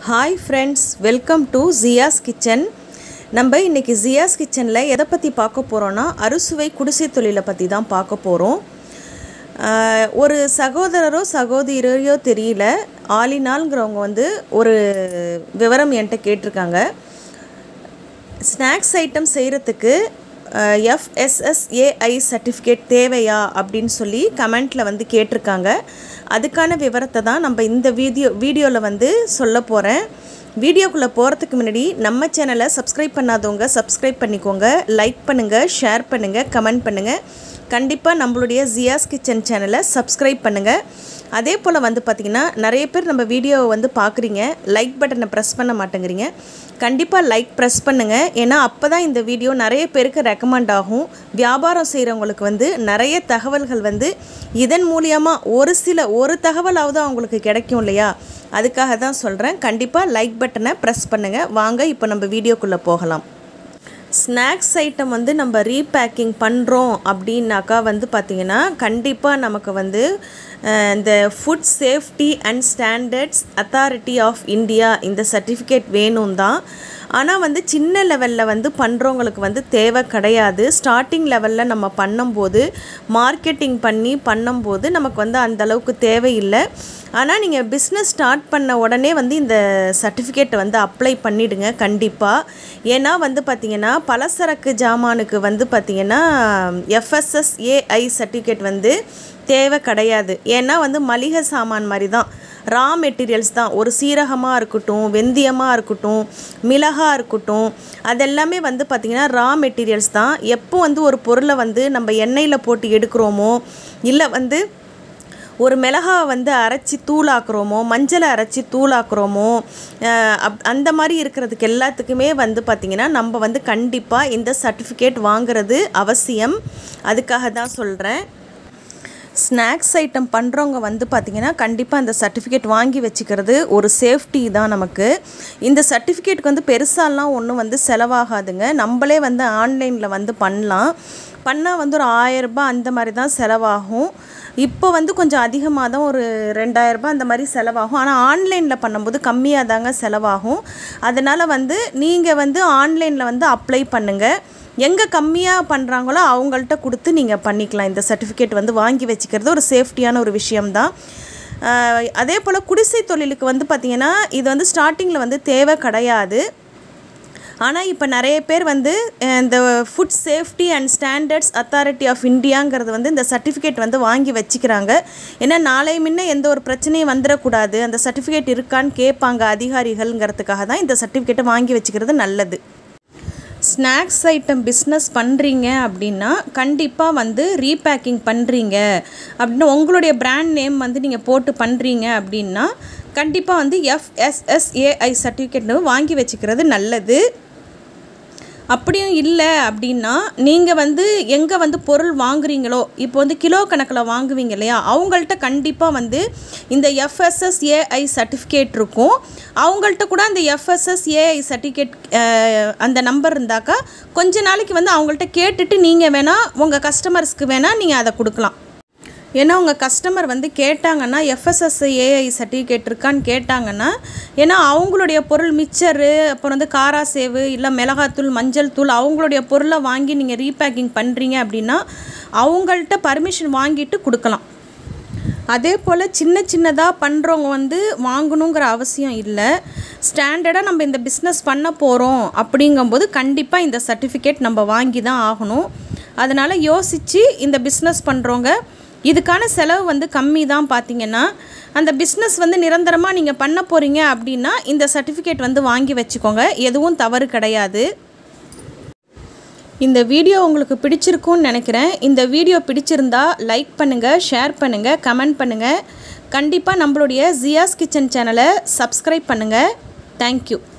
hi friends welcome to Jiya's kitchen நம்ம இன்றைக்கி ஜியாஸ் கிச்சனில் எதை பற்றி பார்க்க போகிறோன்னா அறுசுவை குடிசை தொழிலை பற்றி தான் பார்க்க போகிறோம் ஒரு சகோதரரோ சகோதரியோ தெரியல ஆலினால்ங்கிறவங்க வந்து ஒரு விவரம் என்கிட்ட கேட்டிருக்காங்க ஸ்நாக்ஸ் ஐட்டம் செய்கிறதுக்கு எஃப்எஸ்எஸ்ஏஐ சர்டிஃபிகேட் தேவையா அப்படின்னு சொல்லி கமெண்ட்டில் வந்து கேட்டிருக்காங்க அதுக்கான விவரத்தை தான் நம்ம இந்த வீடியோ வீடியோவில் வந்து சொல்ல போகிறேன் வீடியோக்குள்ளே போகிறதுக்கு முன்னாடி நம்ம சேனலை சப்ஸ்கிரைப் பண்ணாதவங்க சப்ஸ்கிரைப் பண்ணிக்கோங்க லைக் பண்ணுங்கள் ஷேர் பண்ணுங்கள் கமெண்ட் பண்ணுங்கள் கண்டிப்பாக நம்மளுடைய ஜியாஸ் கிச்சன் சேனலை சப்ஸ்கிரைப் பண்ணுங்கள் அதே போல் வந்து பார்த்திங்கன்னா நிறைய பேர் நம்ம வீடியோவை வந்து பார்க்குறீங்க லைக் பட்டனை ப்ரெஸ் பண்ண மாட்டேங்கிறீங்க கண்டிப்பாக லைக் ப்ரெஸ் பண்ணுங்கள் ஏன்னா அப்போ தான் இந்த வீடியோ நிறைய பேருக்கு ரெக்கமெண்ட் ஆகும் வியாபாரம் செய்கிறவங்களுக்கு வந்து நிறைய தகவல்கள் வந்து இதன் மூலியமாக ஒரு சில ஒரு தகவலாவது அவங்களுக்கு கிடைக்கும் இல்லையா அதுக்காக தான் சொல்கிறேன் கண்டிப்பாக லைக் பட்டனை ப்ரெஸ் பண்ணுங்கள் வாங்க இப்போ நம்ம வீடியோக்குள்ளே போகலாம் ஸ்நாக்ஸ் ஐட்டம் வந்து நம்ம ரீபேக்கிங் பண்ணுறோம் அப்படின்னாக்கா வந்து பார்த்திங்கன்னா கண்டிப்பாக நமக்கு வந்து இந்த food safety and standards authority of India இந்த சர்டிஃபிகேட் வேணும் தான் ஆனால் வந்து சின்ன லெவலில் வந்து பண்ணுறவங்களுக்கு வந்து தேவை கிடையாது ஸ்டார்டிங் லெவலில் நம்ம பண்ணும்போது மார்க்கெட்டிங் பண்ணி பண்ணும்போது நமக்கு வந்து அந்தளவுக்கு தேவையில்லை ஆனால் நீங்கள் பிஸ்னஸ் ஸ்டார்ட் பண்ண உடனே வந்து இந்த சர்டிஃபிகேட்டை வந்து அப்ளை பண்ணிவிடுங்க கண்டிப்பாக ஏன்னா வந்து பார்த்திங்கன்னா பலசரக்கு ஜாமானுக்கு வந்து பார்த்திங்கன்னா எஃப்எஸ்எஸ்ஏஐ சர்டிஃபிகேட் வந்து தேவை கிடையாது ஏன்னா வந்து மளிகை சாமான் மாதிரி தான் ரா மெட்டீரியல்ஸ் தான் ஒரு சீரகமாக இருக்கட்டும் வெந்தயமாக இருக்கட்டும் மிளகாக இருக்கட்டும் அதெல்லாமே வந்து பார்த்திங்கன்னா ரா மெட்டீரியல்ஸ் தான் எப்போ வந்து ஒரு பொருளை வந்து நம்ம எண்ணெயில் போட்டு எடுக்கிறோமோ இல்லை வந்து ஒரு மிளகா வந்து அரைச்சி தூளாக்குறோமோ மஞ்சளை அரைச்சி தூளாக்குறோமோ அப் அந்த மாதிரி இருக்கிறதுக்கு எல்லாத்துக்குமே வந்து பார்த்திங்கன்னா நம்ம வந்து கண்டிப்பாக இந்த சர்டிஃபிகேட் வாங்குறது அவசியம் அதுக்காக தான் சொல்கிறேன் ஸ்நாக்ஸ் ஐட்டம் பண்ணுறவங்க வந்து பார்த்திங்கன்னா கண்டிப்பாக அந்த சர்டிஃபிகேட் வாங்கி வச்சுக்கிறது ஒரு சேஃப்டி தான் நமக்கு இந்த சர்டிஃபிகேட்டுக்கு வந்து பெருசாலாம் ஒன்றும் வந்து செலவாகாதுங்க நம்மளே வந்து ஆன்லைனில் வந்து பண்ணலாம் பண்ணால் வந்து ஒரு ஆயரரூபா அந்த மாதிரி தான் செலவாகும் இப்போ வந்து கொஞ்சம் அதிகமாக தான் ஒரு ரெண்டாயிரரூபா அந்த மாதிரி செலவாகும் ஆனால் ஆன்லைனில் பண்ணும்போது கம்மியாக தாங்க செலவாகும் அதனால் வந்து நீங்கள் வந்து ஆன்லைனில் வந்து அப்ளை பண்ணுங்கள் எங்கே கம்மியாக பண்ணுறாங்களோ அவங்கள்ட்ட கொடுத்து நீங்கள் பண்ணிக்கலாம் இந்த சர்டிஃபிகேட் வந்து வாங்கி வச்சுக்கிறது ஒரு சேஃப்டியான ஒரு விஷயம்தான் அதே போல் குடிசை தொழிலுக்கு வந்து பார்த்திங்கன்னா இது வந்து ஸ்டார்டிங்கில் வந்து தேவை கிடையாது ஆனால் இப்போ நிறைய பேர் வந்து இந்த food safety and standards authority of இந்தியாங்கிறது வந்து இந்த சர்டிஃபிகேட் வந்து வாங்கி வச்சுக்கிறாங்க ஏன்னா நாளை முன்ன எந்த ஒரு பிரச்சனையும் வந்துடக்கூடாது அந்த சர்டிஃபிகேட் இருக்கான்னு கேட்பாங்க அதிகாரிகள்ங்கிறதுக்காக தான் இந்த சர்டிஃபிகேட்டை வாங்கி வச்சுக்கிறது நல்லது ஸ்நாக்ஸ் ஐட்டம் பிஸ்னஸ் பண்ணுறீங்க அப்படின்னா கண்டிப்பாக வந்து ரீபேக்கிங் பண்ணுறீங்க அப்படின்னு உங்களுடைய பிராண்ட் நேம் வந்து நீங்கள் போட்டு பண்ணுறீங்க அப்படின்னா கண்டிப்பாக வந்து எஃப்எஸ்எஸ்ஏஐ சர்டிஃபிகேட் வாங்கி வச்சுக்கிறது நல்லது அப்படியும் இல்லை அப்படின்னா நீங்கள் வந்து எங்கே வந்து பொருள் வாங்குறீங்களோ இப்போ வந்து கிலோ கணக்கில் வாங்குவீங்க இல்லையா அவங்கள்ட்ட கண்டிப்பாக வந்து இந்த எஃப்எஸ்எஸ்ஏஐ சர்டிஃபிகேட் இருக்கும் அவங்கள்ட்ட கூட அந்த எஃப்எஸ்எஸ்ஏஐ சர்டிஃபிகேட் அந்த நம்பர் இருந்தாக்கா கொஞ்ச நாளைக்கு வந்து அவங்கள்ட்ட கேட்டுட்டு நீங்கள் வேணால் உங்கள் கஸ்டமர்ஸ்க்கு வேணால் நீங்கள் அதை கொடுக்கலாம் ஏன்னா உங்கள் கஸ்டமர் வந்து கேட்டாங்கன்னா எஃப்எஸ்எஸ்ஏஐ சர்டிஃபிகேட் இருக்கான்னு கேட்டாங்கன்னா ஏன்னா அவங்களுடைய பொருள் மிச்சரு அப்புறம் வந்து காரா சேவு இல்லை மிளகாத்தூள் மஞ்சள் தூள் அவங்களுடைய பொருளை வாங்கி நீங்கள் ரீபேக்கிங் பண்ணுறீங்க அப்படின்னா அவங்கள்ட்ட பர்மிஷன் வாங்கிட்டு கொடுக்கலாம் அதே போல் சின்ன சின்னதாக பண்ணுறவங்க வந்து வாங்கணுங்கிற அவசியம் இல்லை ஸ்டாண்டர்டாக நம்ம இந்த பிஸ்னஸ் பண்ண போகிறோம் அப்படிங்கும்போது கண்டிப்பாக இந்த சர்டிஃபிகேட் நம்ம வாங்கி தான் ஆகணும் அதனால் யோசித்து இந்த பிஸ்னஸ் பண்ணுறவங்க இதுக்கான செலவு வந்து கம்மி தான் பார்த்தீங்கன்னா அந்த பிஸ்னஸ் வந்து நிரந்தரமாக நீங்கள் பண்ண போகிறீங்க அப்படின்னா இந்த சர்டிஃபிகேட் வந்து வாங்கி வச்சுக்கோங்க எதுவும் தவறு கிடையாது இந்த வீடியோ உங்களுக்கு பிடிச்சிருக்கும்னு நினைக்கிறேன் இந்த வீடியோ பிடிச்சிருந்தா லைக் பண்ணுங்கள் ஷேர் பண்ணுங்கள் கமெண்ட் பண்ணுங்கள் கண்டிப்பாக நம்மளுடைய ஜியாஸ் கிச்சன் சேனலை சப்ஸ்கிரைப் பண்ணுங்கள் தேங்க்யூ